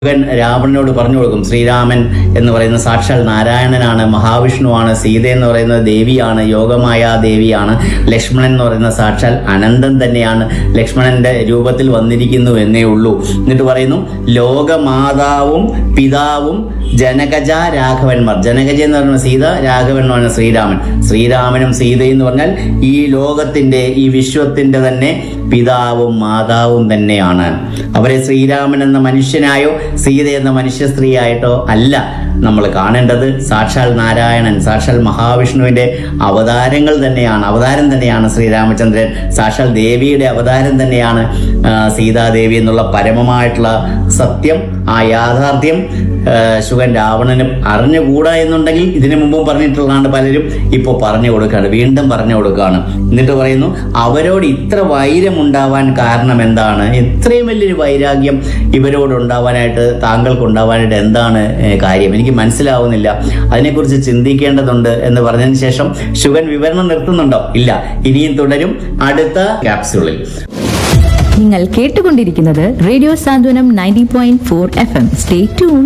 ശുഗൻ രാവണനോട് പറഞ്ഞു കൊടുക്കും ശ്രീരാമൻ എന്ന് പറയുന്ന സാക്ഷാൽ നാരായണനാണ് മഹാവിഷ്ണുവാണ് സീത എന്ന് പറയുന്നത് ദേവിയാണ് യോഗമായ ദേവിയാണ് ലക്ഷ്മണൻ എന്ന് പറയുന്ന സാക്ഷാൽ അനന്തൻ തന്നെയാണ് ലക്ഷ്മണന്റെ രൂപത്തിൽ വന്നിരിക്കുന്നു എന്നേ ഉള്ളൂ എന്നിട്ട് പറയുന്നു ലോകമാതാവും പിതാവും ജനകജ രാഘവന്മാർ ജനകജ എന്ന് പറയുന്ന സീത രാഘവൻ എന്ന് പറയുന്ന ശ്രീരാമൻ ശ്രീരാമനും സീതയും എന്ന് പറഞ്ഞാൽ ഈ ലോകത്തിന്റെ ഈ വിശ്വത്തിന്റെ തന്നെ പിതാവും മാതാവും തന്നെയാണ് അവരെ ശ്രീരാമൻ എന്ന മനുഷ്യനായോ സീത എന്ന മനുഷ്യ സ്ത്രീയായിട്ടോ അല്ല നമ്മൾ കാണേണ്ടത് സാക്ഷാൽ നാരായണൻ സാക്ഷാൽ മഹാവിഷ്ണുവിന്റെ അവതാരങ്ങൾ തന്നെയാണ് അവതാരം തന്നെയാണ് ശ്രീരാമചന്ദ്രൻ സാക്ഷാൽ ദേവിയുടെ അവതാരം തന്നെയാണ് ആ, സീതാദേവി എന്നുള്ള പരമമായിട്ടുള്ള സത്യം ആ യാഥാർത്ഥ്യം ആ, ശുഗൻ രാവണനും അറിഞ്ഞുകൂടാ എന്നുണ്ടെങ്കിൽ ഇതിനു മുമ്പും പറഞ്ഞിട്ടുള്ളതാണ് പലരും ഇപ്പോൾ പറഞ്ഞു കൊടുക്കുകയാണ് വീണ്ടും പറഞ്ഞു കൊടുക്കുകയാണ് എന്നിട്ട് പറയുന്നു അവരോട് ഇത്ര വൈരം ഉണ്ടാവാൻ കാരണം എന്താണ് ഇത്രയും വലിയൊരു വൈരാഗ്യം ഇവരോട് ഉണ്ടാവാനായിട്ട് താങ്കൾക്ക് ഉണ്ടാവാനായിട്ട് എന്താണ് ഏ, കാര്യം എനിക്ക് മനസ്സിലാവുന്നില്ല അതിനെക്കുറിച്ച് ചിന്തിക്കേണ്ടതുണ്ട് എന്ന് പറഞ്ഞതിന് ശേഷം ശുഗൻ വിവരണം നിർത്തുന്നുണ്ടോ ഇല്ല ഇനിയും തുടരും അടുത്ത ക്യാപ്സ്യൂളിൽ നിങ്ങൾ കേട്ടുകൊണ്ടിരിക്കുന്നത് radio Santhwanam ninety point four F M stay tune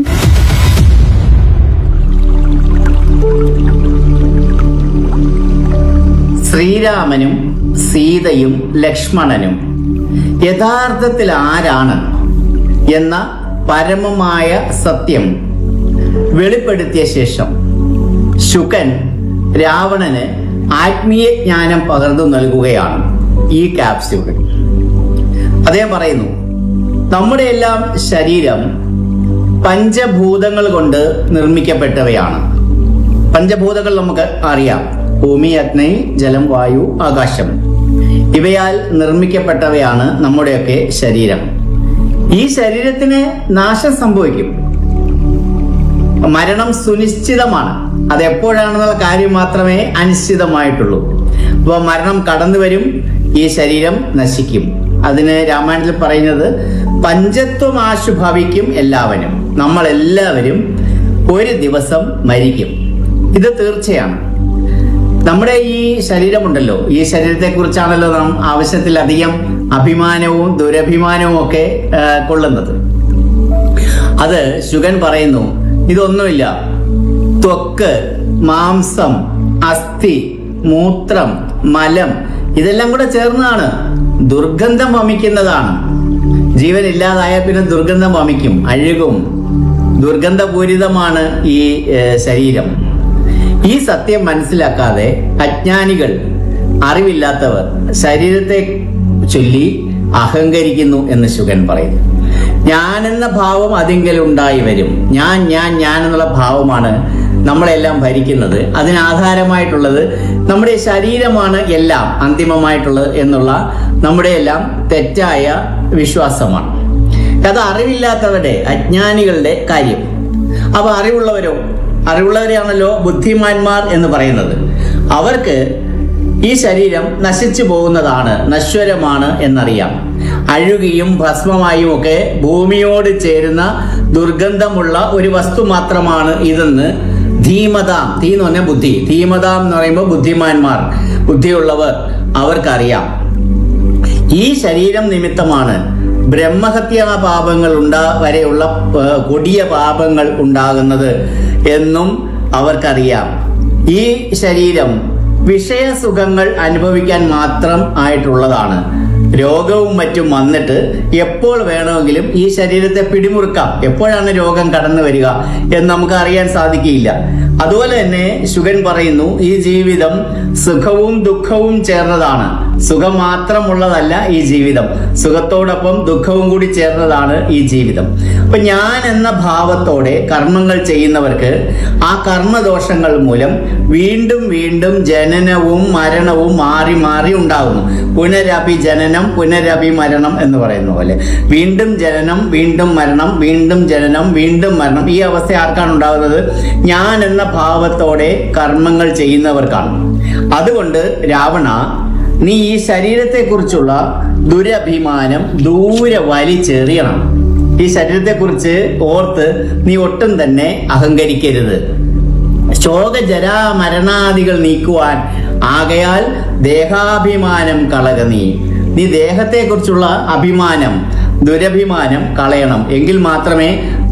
ശ്രീരാമനും സീതയും ലക്ഷ്മണനും യഥാർത്ഥത്തിൽ ആരാണ് എന്ന പരമമായ സത്യം വെളിപ്പെടുത്തിയ ശേഷം ശുകൻ രാവണന് ആത്മീയ ജ്ഞാനം പകർന്നു നൽകുകയാണ് ഈ ക്യാപ്സ്യൂളിൽ അദ്ദേഹം പറയുന്നു നമ്മുടെ എല്ലാം ശരീരം പഞ്ചഭൂതങ്ങൾ കൊണ്ട് നിർമ്മിക്കപ്പെട്ടവയാണ് പഞ്ചഭൂതങ്ങൾ നമുക്ക് അറിയാം ഭൂമി അഗ്നി ജലം വായു ആകാശം ഇവയാൽ നിർമ്മിക്കപ്പെട്ടവയാണ് നമ്മുടെയൊക്കെ ശരീരം ഈ ശരീരത്തിന് നാശം സംഭവിക്കും മരണം സുനിശ്ചിതമാണ് അത് എപ്പോഴാണെന്നുള്ള കാര്യം മാത്രമേ അനിശ്ചിതമായിട്ടുള്ളൂ അപ്പോൾ മരണം കടന്നു വരും ഈ ശരീരം നശിക്കും അതിന് രാമായണത്തിൽ പറയുന്നത് പഞ്ചത്വം ആശു ഭവിക്കും എല്ലാവരും നമ്മൾ എല്ലാവരും ഒരു ദിവസം മരിക്കും ഇത് തീർച്ചയാണ് നമ്മുടെ ഈ ശരീരമുണ്ടല്ലോ ഈ ശരീരത്തെ കുറിച്ചാണല്ലോ നാം ആവശ്യത്തിലധികം അഭിമാനവും ദുരഭിമാനവും ഒക്കെ ആ, കൊള്ളുന്നത് അത് ശുഗൻ പറയുന്നു ഇതൊന്നുമില്ല ത്വക്ക് മാംസം അസ്ഥി മൂത്രം മലം ഇതെല്ലാം കൂടെ ചേർന്നതാണ് ദുർഗന്ധം വമിക്കുന്നതാണ് ജീവൻ ഇല്ലാതായ പിന്നെ ദുർഗന്ധം വമിക്കും അഴുകും ദുർഗന്ധപൂരിതമാണ് ഈ ഏഹ്, ശരീരം ഈ സത്യം മനസ്സിലാക്കാതെ അജ്ഞാനികൾ അറിവില്ലാത്തവർ ശരീരത്തെ ചൊല്ലി അഹങ്കരിക്കുന്നു എന്ന് ശുഗൻ പറയുന്നു ഞാൻ എന്ന ഭാവം അതിങ്കൽ ഉണ്ടായി വരും ഞാൻ ഞാൻ ഞാൻ എന്നുള്ള ഭാവമാണ് നമ്മളെല്ലാം ഭരിക്കുന്നത് അതിനാധാരമായിട്ടുള്ളത് നമ്മുടെ ശരീരമാണ് എല്ലാം അന്തിമമായിട്ടുള്ളത് എന്നുള്ള നമ്മുടെ എല്ലാം തെറ്റായ വിശ്വാസമാണ് അത് അറിവില്ലാത്തവരുടെ അജ്ഞാനികളുടെ കാര്യം അപ്പൊ അറിവുള്ളവരോ അറിവുള്ളവരെയാണല്ലോ ബുദ്ധിമാന്മാർ എന്ന് പറയുന്നത് അവർക്ക് ഈ ശരീരം നശിച്ചു പോകുന്നതാണ് നശ്വരമാണ് എന്നറിയാം അഴുകിയും ഭസ്മമായും ഒക്കെ ഭൂമിയോട് ചേരുന്ന ദുർഗന്ധമുള്ള ഒരു വസ്തു മാത്രമാണ് ഇതെന്ന് ധീമതാം ധീ എന്ന് പറഞ്ഞാൽ ബുദ്ധി ധീമതാം എന്ന് പറയുമ്പോൾ ബുദ്ധിമാന്മാർ ബുദ്ധിയുള്ളവർ അവർക്കറിയാം ഈ ശരീരം നിമിത്തമാണ് ബ്രഹ്മഹത്യാ പാപങ്ങൾ ഉണ്ടാ വരെയുള്ള ഏർ, കൊടിയ പാപങ്ങൾ ഉണ്ടാകുന്നത് എന്നും അവർക്കറിയാം ഈ ശരീരം വിഷയസുഖങ്ങൾ അനുഭവിക്കാൻ മാത്രം ആയിട്ടുള്ളതാണ് രോഗവും മറ്റും വന്നിട്ട് എപ്പോൾ വേണമെങ്കിലും ഈ ശരീരത്തെ പിടിമുറുക്കാം എപ്പോഴാണ് രോഗം കടന്നു വരിക എന്ന് നമുക്ക് അറിയാൻ സാധിക്കില്ല അതുപോലെ തന്നെ ശുഗൻ പറയുന്നു ഈ ജീവിതം സുഖവും ദുഃഖവും ചേർന്നതാണ് സുഖം മാത്രമുള്ളതല്ല ഈ ജീവിതം സുഖത്തോടൊപ്പം ദുഃഖവും കൂടി ചേർന്നതാണ് ഈ ജീവിതം അപ്പൊ ഞാൻ എന്ന ഭാവത്തോടെ കർമ്മങ്ങൾ ചെയ്യുന്നവർക്ക് ആ കർമ്മദോഷങ്ങൾ മൂലം വീണ്ടും വീണ്ടും ജനനവും മരണവും മാറി മാറി ഉണ്ടാകുന്നു പുനരഭി ജനനം പുനരഭി മരണം എന്ന് പറയുന്ന പോലെ വീണ്ടും ജനനം വീണ്ടും മരണം വീണ്ടും ജനനം വീണ്ടും മരണം ഈ അവസ്ഥ ആർക്കാണ് ഉണ്ടാകുന്നത് ഞാൻ എന്ന ഭാവത്തോടെ കർമ്മങ്ങൾ ചെയ്യുന്നവർക്കാണ് അതുകൊണ്ട് രാവണ നീ ഈ ശരീരത്തെക്കുറിച്ചുള്ള ദുരഭിമാനം ദൂരെ വലിച്ചെറിയണം ഈ ശരീരത്തെക്കുറിച്ച് ഓർത്ത് നീ ഒട്ടും തന്നെ അഹങ്കരിക്കരുത് ശോകജരാ മരണാദികൾ നീക്കുവാൻ ആകയാൽ ദേഹാഭിമാനം കളക നീ നീ ദേഹത്തെക്കുറിച്ചുള്ള അഭിമാനം ദുരഭിമാനം കളയണം എങ്കിൽ മാത്രമേ